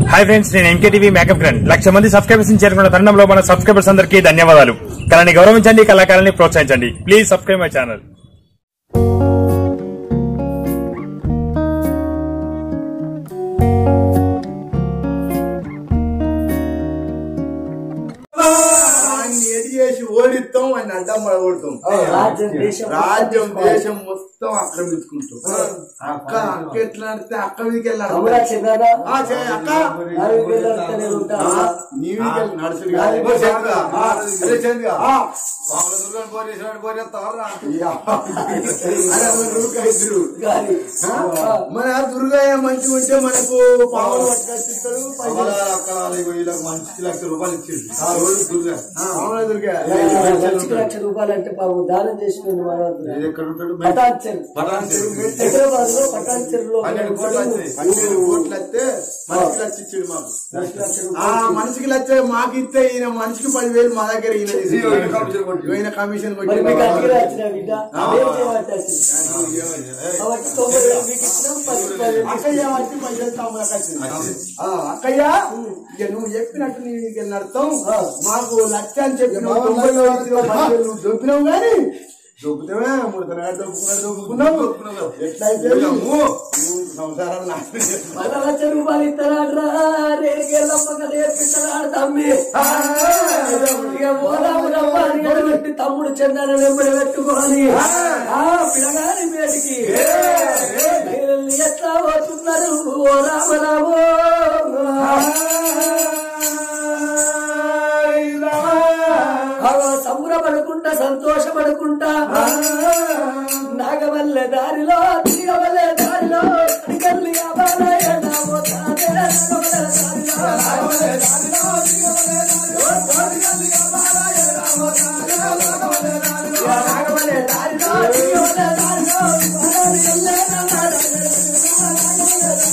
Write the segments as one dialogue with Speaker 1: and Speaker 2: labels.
Speaker 1: Hi friends నేను MKTV makeup grand లక్ష మంది సబ్స్క్రైబర్స్ చేరుకున్న తరుణంలో మన సబ్స్క్రైబర్స్ అందరికీ ధన్యవాదాలు కళని గౌరవించండి కళాకారాన్ని ప్రోత్సహించండి ప్లీజ్ సబ్స్క్రైబ్ మై ఛానల్
Speaker 2: ఆయన్ని ఎడి చేసి ఓడిస్తాం ఆయన అడ్డం కొడతాం
Speaker 3: రాజ్యం దేశం
Speaker 2: రాజ్యం దేశం మొత్తం ఆక్రమించుకుంటాం అక్క అక్క ఎట్లా నడితే అక్క మీదకి వెళ్ళాలి
Speaker 3: తమ్ముడా చిన్నదా
Speaker 2: ఆ, చేయి, అక్క
Speaker 3: నాలుగు వేలు వస్తే నేను ఉంటా.
Speaker 2: ఆ, నీ మీదకి నడుచుడు కాదు.
Speaker 3: నాలుగు వేలు
Speaker 2: చేతుగా. ఆ, అదే చేతుగా. ఆ, యా. అరే, మన ఊరికే ఇద్దరు.
Speaker 3: గాలి. ఆ,
Speaker 2: మన దుర్గయ్య మంచిగా ఉంటే మనకు పావులు పట్టుకొచ్చిస్తారు పావుల దుర్గయ్య
Speaker 3: లక్షకి లక్ష రూపాయలు అంటే పాపం దానం చేసిపోయింది మన వద్ద. పటాన్చెరు హైదరాబాద్ లో పటాన్చెరులో
Speaker 2: పన్నెండు కోట్లు వస్తే మనిషికి లక్ష ఇచ్చాడు మాకు ఆ మనిషికి లక్ష మాకు ఇస్తే ఈయన మనిషికి పదివేలు మా దగ్గర ఈయన తీసుకున్నాడు. ఈయన కమిషన్
Speaker 3: మరి మీకు అడిగిన
Speaker 2: కొట్టి
Speaker 3: వచ్చిన బిడ్డ ఏం చేయమంటే వచ్చింది? కాబట్టి తొంభై వేలు మీకు ఇచ్చినాం పది రూపాయలు
Speaker 2: అక్కయ్య వచ్చి పైసలు తాములకు వచ్చింది. ఆ, అక్కయ్య ఇక నువ్వు చెప్పినట్టు నీ ఇక నడతాం మాకు లక్ష అని చెప్పి నువ్వు తొంభై వేలు ఇచ్చినావు, పదివేలు నువ్వు దొబ్బినావు కానీ దొబ్బుతావే మూడు తరగతి దొబ్బుకున్నాడు దొబ్బుకున్నావు ఎట్లయితే నువ్వు సంసారాలు నాశనం చేస్తున్నావు.
Speaker 3: మన లక్ష రూపాయలు ఇస్తారా రేడికెళ్ళమ్మ నేర్పిస్తారా తమ్మి ఇక పోదాము రమ్మాని పెట్టి తమ్ముడు చందాన వెంబడి పెట్టుకొని ఆ పిల్లగాని మేటికి వీళ్ళని ఎట్లా పోతున్నారు ఓ రామ రామో అగో సంబరపడుకుంటా సంతోషపడుకుంటా నాగవల్లె దారిలో తీగవల్లె దారిలో అడిగల్లి అబాలయ నామో తానే నాగవల్లె దారిలో నాగవల్లె దారిలో తీగవల్లె దారిలో అడిగల్లి అబాలయ నామో తానే నాగవల్లె దారిలో నాగవల్లె దారిలో తీగవల్లె దారిలో అడిగల్లి నాగవల్లె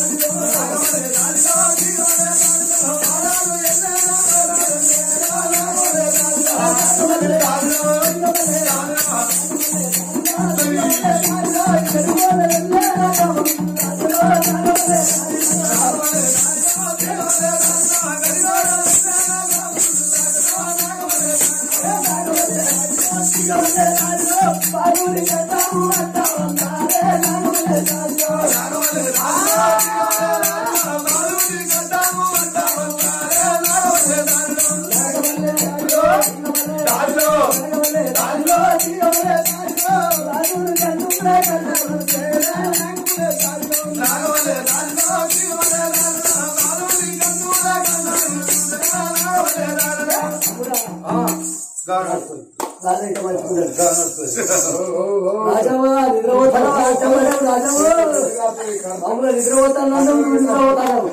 Speaker 3: రాజవా నిద్రపోతాను రాజవా మామూలుగా నిద్రపోతాను నిద్రపోతాను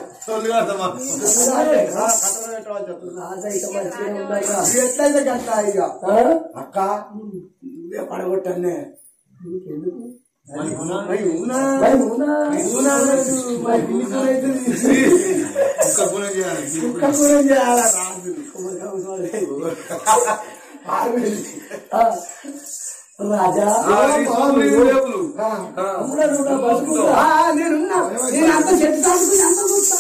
Speaker 3: రాజా ఇక మంచిగా ఉన్నాయి
Speaker 2: ఇది ఎట్లయితే గట్ల ఇక
Speaker 3: ఆ?
Speaker 2: అక్క నువ్వే పడగొట్టన్నే
Speaker 3: ఎందుకు?
Speaker 2: మరి ఉన్నా?
Speaker 3: మరి ఉన్నా?
Speaker 2: ఉన్నా లేదు. మరి పిల్లి కూర అవుతుంది. కుక్క కూర చేయాలా రాజు ఆరువేలు.
Speaker 3: ఆ. రాజా
Speaker 2: ఆ.
Speaker 3: అమ్ముడా నువ్వు నా బతుకుతా.
Speaker 2: ఆ, నేనున్నా నేను అంత చెట్టు తాకుతుంది అంత చూస్తా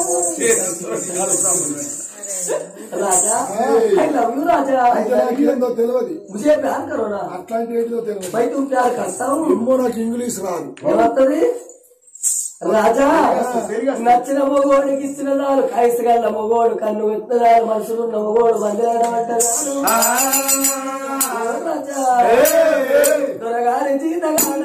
Speaker 3: Raja I love you Raja
Speaker 4: ఏందో తెలియదు
Speaker 3: मुझे प्यार करो ना
Speaker 4: అట్లాంటి ఏంటో తెలియదు
Speaker 3: मैं तुम प्यार करता हूँ
Speaker 4: ఏమో నాకు ఇంగ్లీష్ రాదు
Speaker 3: ఏమవుతుంది రాజా నచ్చిన మొగోడికి ఇచ్చిన నాడు కాయసగల్ల మొగోడు కన్ను ఎత్తునాడు మనసులున్న మొగోడు మందిరాడు రాజా దొరగారి జీతగాన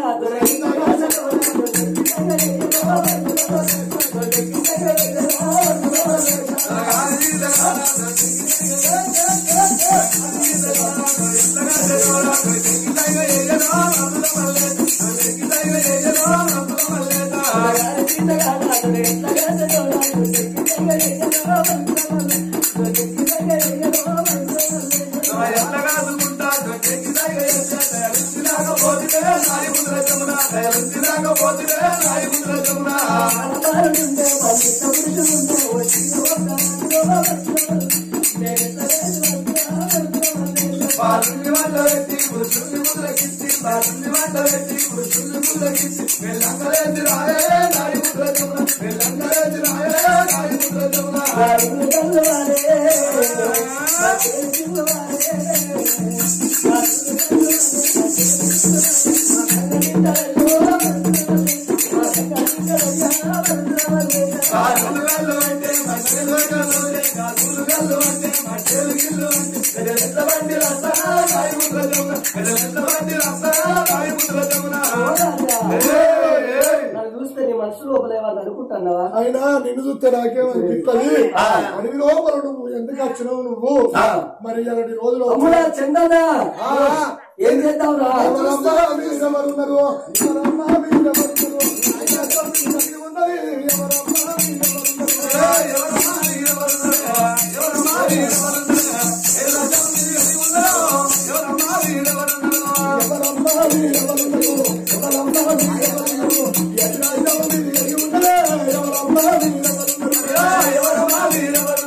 Speaker 2: మెల్లంగా
Speaker 3: నన్ను చూస్తే నీ మనసు లోపల ఏమన్నా అనుకుంటున్నావా
Speaker 4: అయినా నిన్ను చూస్తే నాకేమనిపిస్తుంది అడవి లోపల నువ్వు ఎందుకు వచ్చినావు నువ్వు మరి అలాంటి రోజులు
Speaker 3: అమ్ముడా చందనా ఏం చేద్దాంరా
Speaker 4: ఎవరమ్మా మీరెవరున్నారు? ఎవరమ్మా మీరెవరున్నారు? అయ్యా, తల్లి ఉన్నది. ఎవరమ్మా మీరెవరున్నారు? ఎవరమ్మా మీరెవరున్నారు? ఎవరమ్మా మీరెవరున్నారు? ఎట్లా ఎవరు మీరు ఉన్నదే? ఎవరమ్మా మీరెవరున్నారు?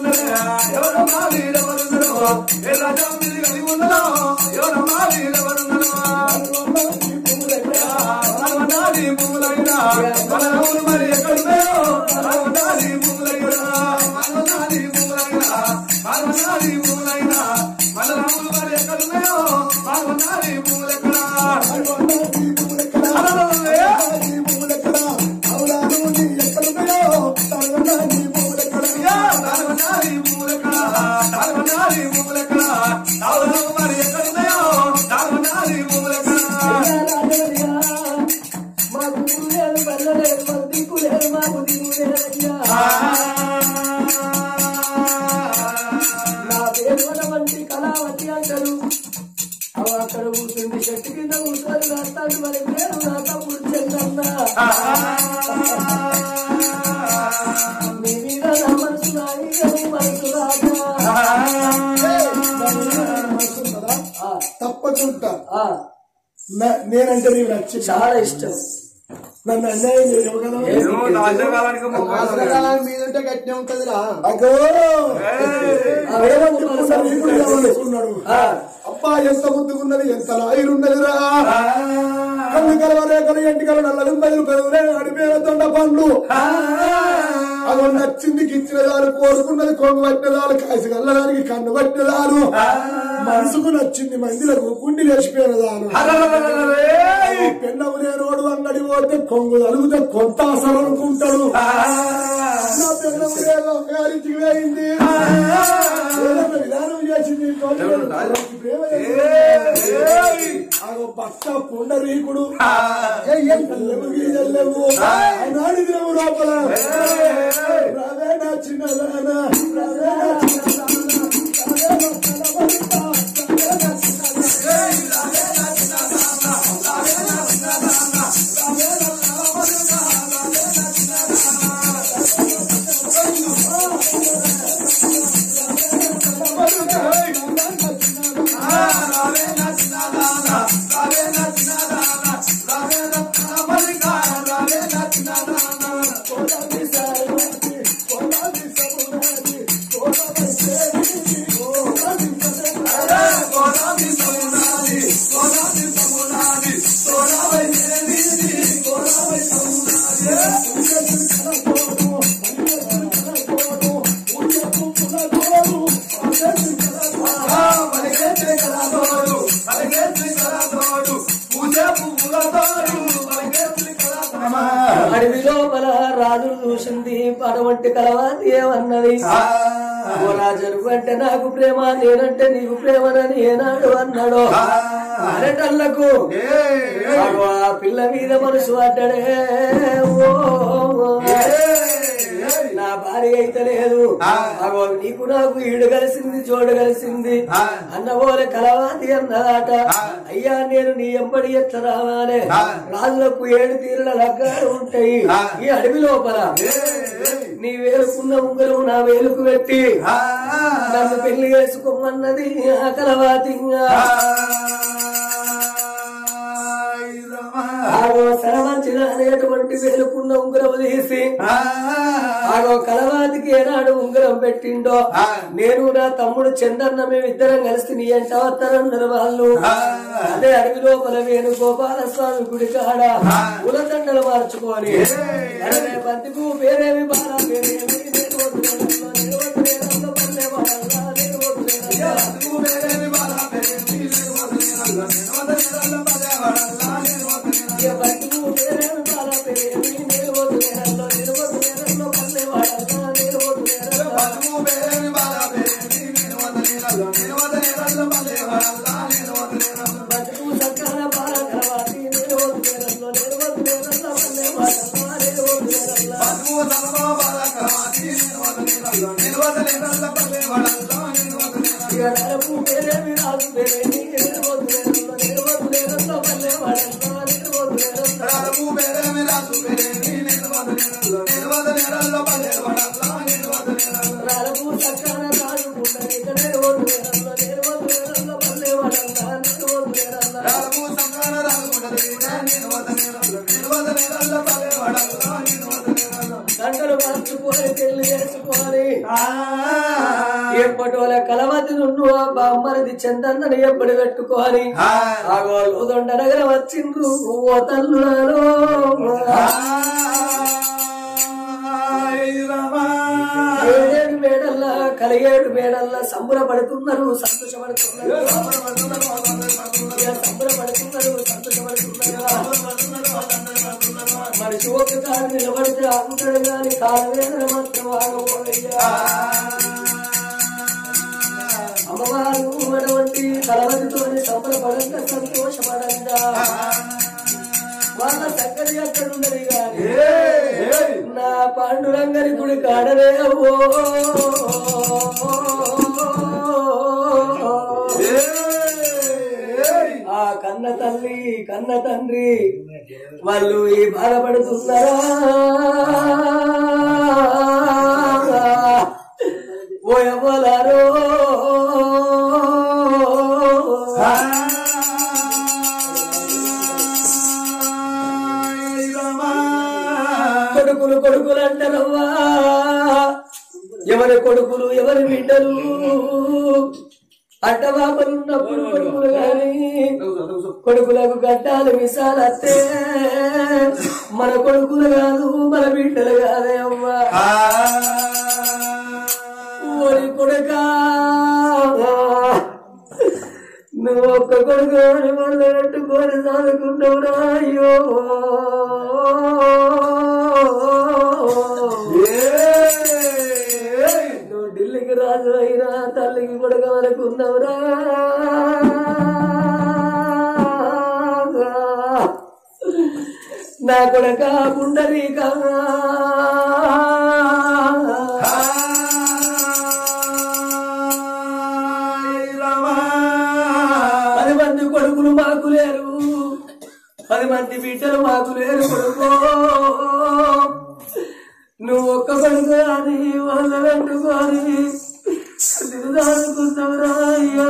Speaker 4: ఈ భూములెక్కడ? అవునా నువ్వు నీ ఎక్కడున్నాయో? తనవన్నా నీ భూములెక్కడ?
Speaker 3: మాకు దిగులేదు వెళ్ళలేదు మాకు దిగులేదు మాకు దిగులేదయ్యా నా పేరు వంటి కళావతి అంటారు అవ అక్కడ కూర్చుంది చెట్టు కింద కూర్చొని రాస్తాడు మరి పేరు నా తమ్ముడు చెందన్న మీ మీద నా మనసు రాని మనసు రాజా
Speaker 4: వస్తుందా?
Speaker 3: ఆ,
Speaker 4: తప్పకుండా
Speaker 3: ఆ,
Speaker 4: నా- నేనంటే నీవు నచ్చింది
Speaker 3: చాలా ఇష్టం
Speaker 4: నన్ను అన్యాయం చేయవు కదా
Speaker 2: అవసరాల మీదుంటే గట్టినే ఉంటదిరా
Speaker 4: అగో
Speaker 3: ఆ వేదము
Speaker 4: ఇప్పుడు ఇప్పుడు ఏమనుకున్నాడు
Speaker 3: ఆ,
Speaker 4: అబ్బా ఎంత ముద్దుకున్నది ఎంత లాయిరున్నదిరా కళ్ళు కలవరేకలు ఎంటికలు నల్లలు బదులు పెరుగులే అడిపేల దొండ పండ్లు అదో నచ్చింది కిచ్చిన దారు కోరుకున్నది కొంగు పట్టినదాలు కాసి కల్లడానికి కన్ను పట్టినదాలు మనసుకు నచ్చింది మందిలకు గుండి లేచిపోయిన దాను పెన్నవు నేనోడు అంగడి పోతే కొంగు తలుగుతే కొంత అసలు అనుకుంటాడు నా పెన్నవు నేను గారికి వేయింది ఏదైనా విధానం చేసింది ప్రేమ చేసింది. ఆగో భక్త పుండరీకుడు ఎల్లెవు గీజెల్లెవు ఆనాడు దినము లోపల రావే నా చిన్నదానా రావే నా చిన్నదానా రావే నా చిన్నదానా
Speaker 3: అడవి లోపల రాజును చూసింది అటువంటి కలవాది ఏమన్నది ఓ రాజు అంటే నాకు ప్రేమ నేనంటే నీకు ప్రేమనని ఏనాడు అన్నాడు అరటల్లకు అగో ఆ పిల్ల మీద మనసు అడ్డడే ఓ నా భార్య అయితే లేదు అగో నీకు నాకు ఈడు కలిసింది జోడు కలిసింది అన్నబోలే కలవాది అన్నదాట అయ్యా నేను నీ ఎంబడి ఎట్లా రావాలి రాజులకు ఏడు తీరుల లగ్గాలు ఉంటాయి ఈ అడవి లోపల నీ వేలుకున్న ఉంగరం నా వేలుకు పెట్టి నన్ను పెళ్లి చేసుకోమన్నది ఆ కలవాతిగా ఆగో సరవంచిన అనేటువంటి వేలుకున్న ఉంగరం తీసి ఆగో కలవాతికి ఏనాడు ఉంగరం పెట్టిండో నేను నా తమ్ముడు చందన్న మేమిద్దరం కలిసి నీ ఎంట వస్తారన్నారు వాళ్ళు అదే అడవి లోపల వేణు గోపాల స్వామి గుడి కాడ ఉలదండలు మార్చుకొని అరే బంతికు పేరేమి బాల పేరేమి నేను వదిలేను, నేను ఇక నరపు పేరేమి రాజు పేరేమి నిర్వోదు నేరల్లో నిర్వోదు నేరల్లో పల్లె వాడల్లో నిర్వోదు నేరల్లో నరపు చక్కన రాజు ఉండని ఇక నిర్వోదు నేరల్లో నిర్వోదు నేరల్లో పల్లె వాడల్లో నిర్వోదు నేరల్లో దండలు మార్చుకొని పెళ్లి చేసుకొని ఎప్పటి వాళ్ళ కలవతి నుండు ఆ బామ్మరిది చందన్నని ఎప్పటి పెట్టుకొని ఆగోలు దొండ నగరం వచ్చిండ్రు ఓ తల్లులలో ఏడేడు మేడల్లా కలిగేడు మేడల్లా సంబరపడుతున్నారు సంతోషపడుతున్నారు ఇక సంబరపడుతున్నారు సంతోషపడుతున్నారు మనిషి ఒక కారు నిలబడితే ఆగుతాడు కానీ కాలు వేదన మాత్రం ఆగబోయ్యా అమ్మవారు అటువంటి కలవతితోని సంబరపడంగా సంతోషపడంగా వాళ్ళ చక్కని అక్కడ ఉన్నది కానీ నా పాండురంగని గుడి కాడనే ఓ ఆ కన్న తల్లి కన్న తండ్రి వాళ్ళు ఈ బాధపడుతున్నారా ఓ ఎవలారో కొడుకులు కొడుకులు అంటారవ్వా ఎవరి కొడుకులు ఎవరి బిడ్డలు అట్టబాపలున్నప్పుడు కొడుకులు గాని కొడుకులకు గడ్డాలు విశాలత్తే మన కొడుకులు కాదు మన బిడ్డలు కాదే అవ్వా ఓరి కొడుకా నువ్వు ఒక్క కొడుకు వల్ల పెట్టుకొని చదువుకుంటావురా అయ్యో నువ్వు ఢిల్లీకి రాజు అయినా తల్లికి కొడుకు వరకు ఉన్నవురా నా కొడక పుండరీకా పది మంది కొడుకులు మాకు లేరు పది మంది బిడ్డలు మాకు లేరు కొడుకో నువ్వు ఒక్క కొడుకు అని వాళ్ళ పెట్టుకొని దిగుదానుకున్నావురా అయ్యో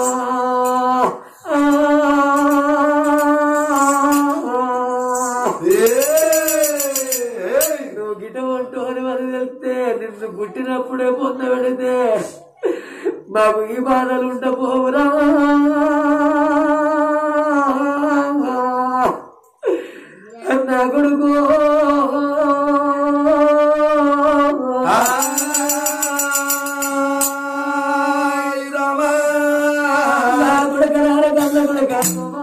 Speaker 3: నువ్వు గిట ఉంటూ అని మరి వెళ్తే నిన్ను పుట్టినప్పుడే పొంద పెడితే మాకు ఈ బాధలు ఉండపోవురా నా కొడుకు నా కొడుకు రార కన్న కొడుక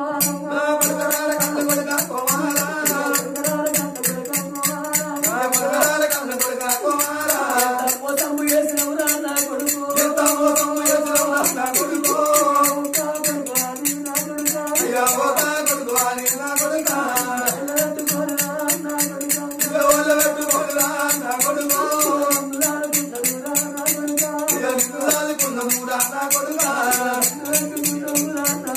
Speaker 3: తమ్ము చేసినవురా నా కొడుకు నా కొడుకు అని నా కొడుక ఎల్లబెట్టుకోరా నా కొడుక ఎల్లబెట్టుకోరా నా కొడుక ఎల్లబెట్టుకోరా నా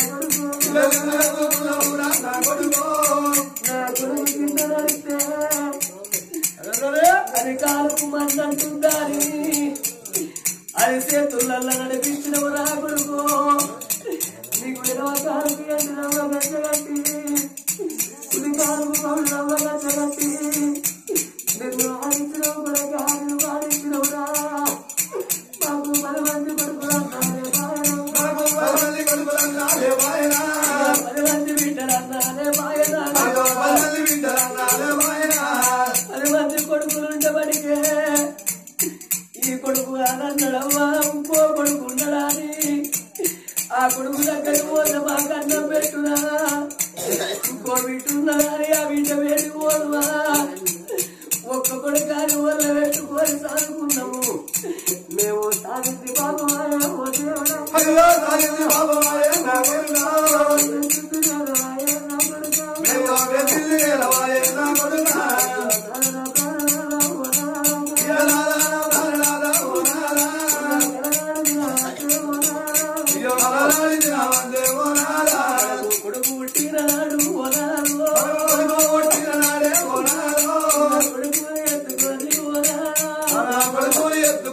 Speaker 3: కొడుకు నా కొడుకు కింద నడిస్తే అది కాలుకు మందంటుందని అది చేతులలో నడిపించిన రా కొడుకు నీకు వినవ కాలుకు ఎండినవ గచ్చగట్టి ఇది కాలుకు పౌడవ గచ్చగట్టి నిన్ను ఆడించిన కూడా కాలు ఆడించినవురా మాకు పది మంది కొడుకులు అన్నారే బాయన పది మంది బిడ్డలు అన్నారే బాయన పది మంది కొడుకులు ఉండబడికే ఈ కొడుకు అన్నడమ్మా ఇంకో కొడుకు ఉండడా అని ఆ కొడుకు దగ్గరికి పోతే మా కన్నం పెట్టునా ఇంకో బిడ్డ ఉన్నదా అని ఆ బిడ్డ వేడి పోదువా ఒక్క కొడుకాని వల్ల పెట్టుకొని సాగుకున్నాము మేము సాగింది బాబు
Speaker 4: Yeah.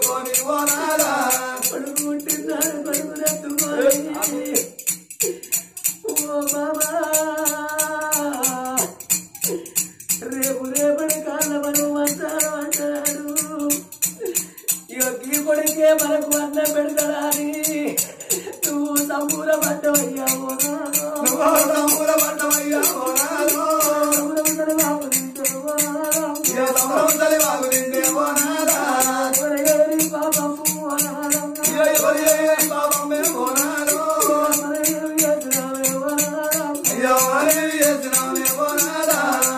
Speaker 4: ఎత్తుకొని పోనారా
Speaker 3: కొడుకు పుట్టినాడు కొడుకు ఎత్తుకొని ఓ బాబా రేపు రేపటి కాలమను అంటాడు అంటాడు ఇక ఈ కొడుకే మనకు అన్నం పెడతాడా అని నువ్వు సంపూర పడ్డవయ్యావో
Speaker 4: నువ్వు తమ్ముల పడ్డమయ్యా పోనారో ఇక తమ్ముల తల్లి వాగు నిండే పోనారా ఇక ఎవరి అయ్యి పాపం మేము పోనారో అయ్యో వారి చేసినామే పోనారా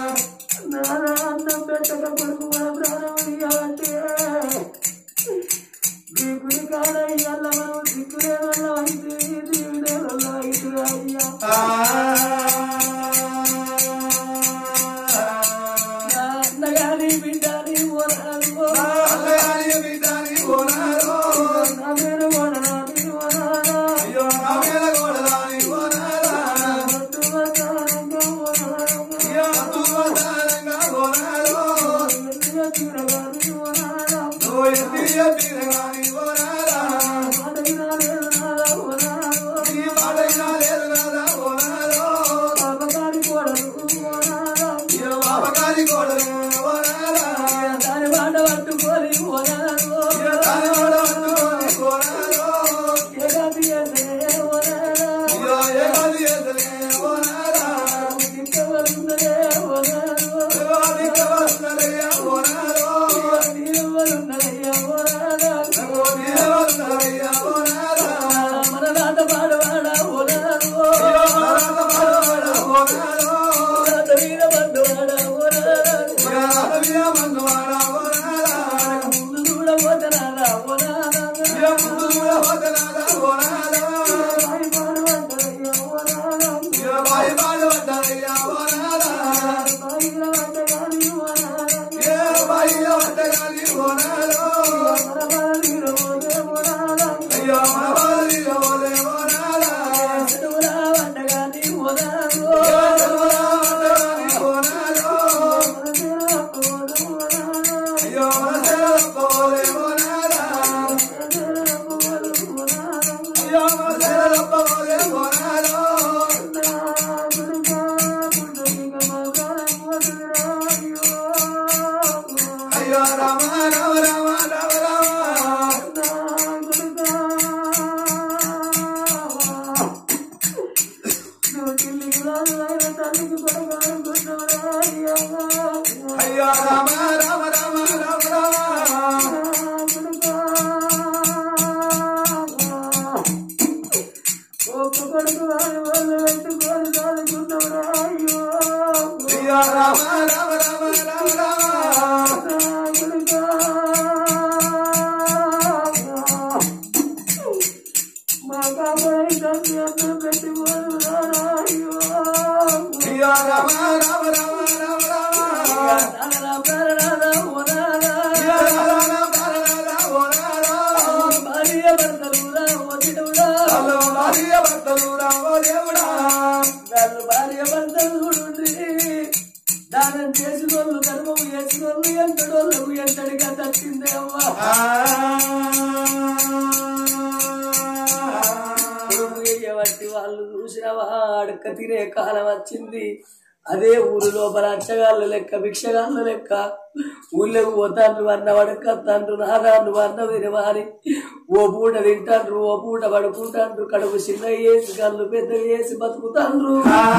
Speaker 4: ఆ
Speaker 3: అన్నగారి బిడ్డని ఓరాలు
Speaker 4: అల్లగాని బిడ్డని పోనారో
Speaker 3: నా పేరు ఓడరాని ఓరాలు
Speaker 4: అయ్యో నా మీద గోడరాని పోనారా
Speaker 3: ఒట్టువతారంగా ఓరాలు
Speaker 4: ఇక అద్భుతారంగా పోనారో
Speaker 3: ఎల్లిగా తిరగాని ఓరాలు
Speaker 4: నువ్వు ఎత్తి ఎత్తినగాని పోనారా
Speaker 3: అడగినా లేదు నాదా ఓరాలు
Speaker 4: ఈ పాటైనా లేదు నాదా పోనారో
Speaker 3: పాపగారి కోడలు ఓరాలు
Speaker 4: ఇక పాపకారి గోడలు పోనారా
Speaker 3: దాని మాట పట్టుకొని ఓరాలు
Speaker 4: ఇక దాని వాడ పట్టుకొని పోనారో
Speaker 3: ఏడాది ఏసే ఓరాలు
Speaker 4: ఇక ఏకాది చేసలే పోనారా
Speaker 3: ఇంకెవరున్నదే ఓరాలు
Speaker 4: దేవాది కవసలయ్యా పోనారో
Speaker 3: నీవెవరున్నదయ్యా ఓరాలు
Speaker 4: నువ్వు దేవసలయ్యా పోనారా
Speaker 3: మన నాట పాడవాడ ఓరాలు
Speaker 4: ఇక మరణ పడవడ పోనారో
Speaker 3: నాట వీర బంధువాడ ఓరాలు
Speaker 4: ఇక అడవియ మందువాడ పోనారా
Speaker 3: ముందు చూడబోతనారా ఓరాలు
Speaker 4: ఇక ముందు కూడా పోతనాదా పోనారా
Speaker 3: సాయి పాడవంటయ్యా ఓరాలు
Speaker 4: ఇక బాయి బాడు పడ్డారయ్యా పోనారా
Speaker 3: సాయి వంటగాని ఓరాలు
Speaker 4: ఏ బాయిలో పడ్డగాని పోనారో
Speaker 3: మన వీర ఓరే ఓరాలు
Speaker 4: అయ్యో మన బాలుడిలో పోలే పోనారా
Speaker 3: చెడురా వంటగాని ఓరాలు
Speaker 4: ఇక చెరువులా పడ్డగాని పోనారో
Speaker 3: మన వీర ఓరే ఓరాలు
Speaker 4: అయ్యో మన చెరువు పోలే పోనారా అయ్యో మన చెరువు పోలే పోనారో అయ్యో రామ రామ రామ రామ రామ అయ్యో రామ రామ రామ రామ రామ
Speaker 3: కొడుకు వాళ్ళు వాళ్ళు పెట్టుకొని చదువుకున్నవరా అయ్యో
Speaker 4: అయ్యో రామ రామ రామ రామ రామ
Speaker 3: మా కాబోయే తండ్రి అన్నం పెట్టి అయ్యో
Speaker 4: అయ్యో రామ రామ రామ రామ రామ అయ్యో రామ రామ ఓనారా
Speaker 3: భార్య భర్తలురా వదిలురా
Speaker 4: అల్లో భార్య భర్తలు రామో దేవుడా
Speaker 3: వాళ్ళు భార్య భర్తలు దానం చేసినోళ్ళు ధర్మం చేసినోళ్ళు ఎంతడోళ్ళకు ఎంతడిగా తచ్చిందే అవ్వ కొడుకు ఎయ్యబట్టి వాళ్ళు చూసినవా అడక్క తినే కాలం వచ్చింది అదే ఊరు లోపల అచ్చగాళ్ళ లెక్క భిక్షగాళ్ళ లెక్క ఊళ్ళోకి పోతాండ్రు అన్న వడకత్తాండ్రు నాదాండ్రు అన్న వినవారి ఓ పూట తింటాండ్రు ఓ పూట పడుకుంటాండ్రు కడుపు చిన్న వేసి కళ్ళు పెద్దగా వేసి బతుకుతాండ్రు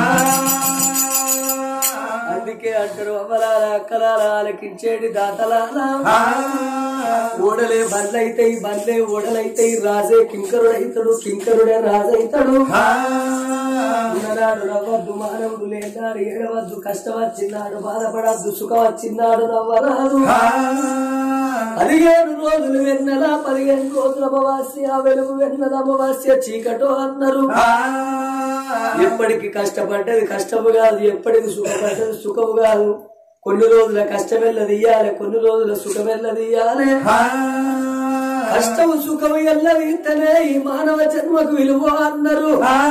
Speaker 3: అందుకే అంటారు అమలాల అక్కలాల ఆలకించేటి దాతలాల ఓడలే బండ్లైతాయి బండ్లే ఓడలైతాయి రాజే కింకరుడైతాడు కింకరుడే రాజైతాడు ఉన్ననాడు నవ్వద్దు మానవుడు లేనాడు ఏడవద్దు కష్టం వచ్చినాడు బాధపడద్దు సుఖం వచ్చినాడు నవ్వరాదు పదిహేను రోజులు వెన్నెల పదిహేను రోజుల అమావాస్య వెలుగు వెన్నెల అమావాస్య చీకటో అన్నారు ఎప్పటికి కష్టపడ్డది కష్టము కాదు ఎప్పటికి సుఖపడ్డది సుఖము కాదు కొన్ని రోజుల కష్టమెల్ల తీయాలి కొన్ని రోజుల సుఖమెల్ల తీయాలి కష్టము సుఖము ఎల్ల తీస్తేనే ఈ మానవ జన్మకు విలువ అన్నారు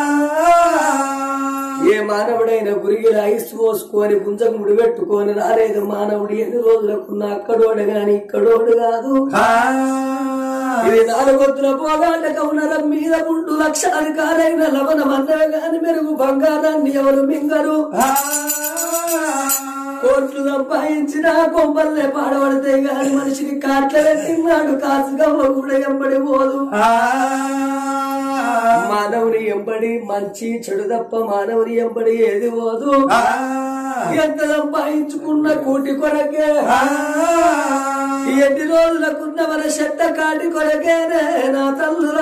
Speaker 3: ఏ మానవుడైన గురిగిల ఐస్ పోసుకొని గుంజకు ముడిపెట్టుకొని రాలేదు మానవుడు ఎన్ని రోజులకు అక్కడోడు గాని ఇక్కడోడు కాదు నాలుగొత్తుల పోగాటక ఉన్న మీద ముందు లక్షాధికారైన లవణ మందవే గాని మెరుగు బంగారాన్ని ఎవరు మింగరు కోట్లు సంపాదించిన కొమ్మల్లే పాడబడితే గాని మనిషిని కాట్లనే తిన్నాడు కాసుగా కూడా ఎంబడి పోదు మానవుని ఎంబడి మంచి చెడు తప్ప మానవుని ఎంబడి ఏది పోదు ఎంత సంపాదించుకున్న కూటి కొరకే ఎన్ని రోజులకున్న మన చెత్త కాటి కొరకేనే నా తల్లు